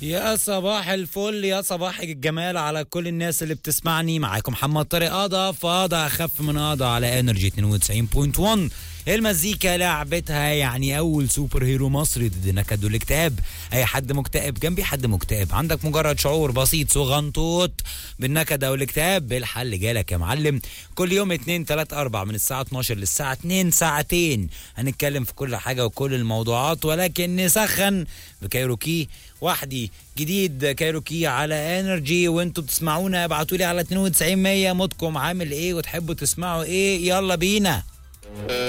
يا صباح الفل يا صباح الجمال على كل الناس اللي بتسمعني معاكم محمد طارق قضا فاضا اخف من قضا على انرجي 92.1 المزيكا لعبتها يعني اول سوبر هيرو مصري ضد النكد والاكتئاب اي حد مكتئب جنبي حد مكتئب عندك مجرد شعور بسيط صغنطوط بالنكد او الاكتئاب الحل جالك يا معلم كل يوم 2 3 4 من الساعه 12 للساعه 2 ساعتين هنتكلم في كل حاجه وكل الموضوعات ولكن نسخن بكايروكي وحدي جديد كايروكي على انرجي وانتوا بتسمعونا ابعتوا لي على 92 100 مودكم عامل ايه وتحبوا تسمعوا ايه يلا بينا